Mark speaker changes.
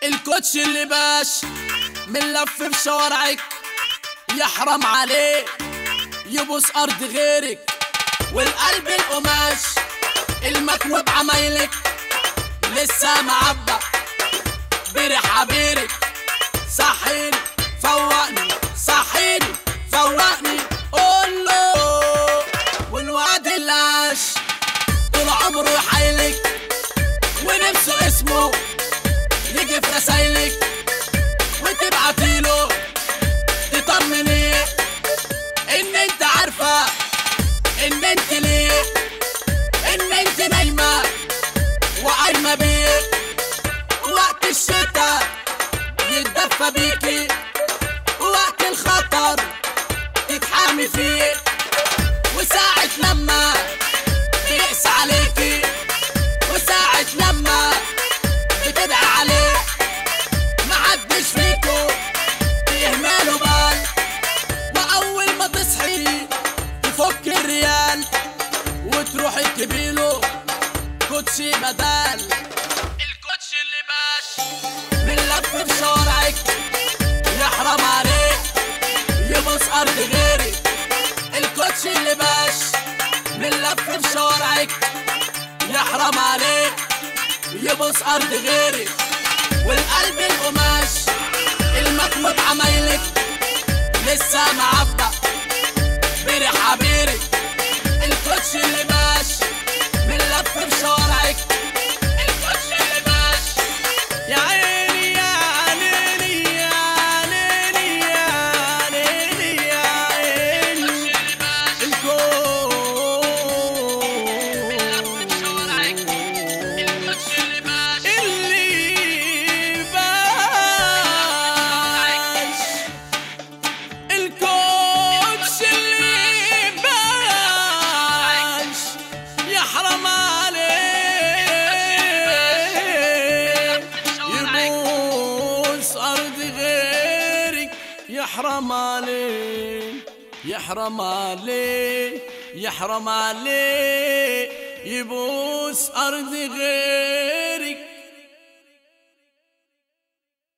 Speaker 1: الكوتش اللي باش من لف في شوارعك يحرم عليه يبوس ارض غيرك والقلب القماش المكوى بعمايلك لسه معبى بريح عبيرك صحيني فوقني صحيني فوقني قول له والوعد اللي عاش طول عمره يحايلك ونفسه اسمه يجي في رسايلك وتبعتيله تطمنيه ان انت عارفه ان انت ليه ان انت نايمه وقايمه بيه وقت الشتاء يتدفى بيكي وقت الخطر تتحامي فيه وساعة لما بيقسى عليكي وساعة لما بتدعي عليه محدش فيكو يهمله بال وأول ما تصحي تفك الريال وتروحي تجيبيله كوتشي بدال الكوتشي اللي باش من لف في شوارعك يحرم عليك يبص أرض غيرك الكوتشي اللي باش من لف في شوارعك يحرم عليك يبص أرض غيرك والقلب القماش المكوى بعمايلك لسه معبى بريح عبيرك الكوتش اللي باش من لف في شوارعك الكوتش اللي باش يا عيني يا عيني يا عيني يا عيني يا عيني الكوتش اللي باش الكوتش اللي باش يحرم عليك يبوس أرض غيرك يحرم عليك يحرم عليه يحرم عليه يبوس أرض غيرك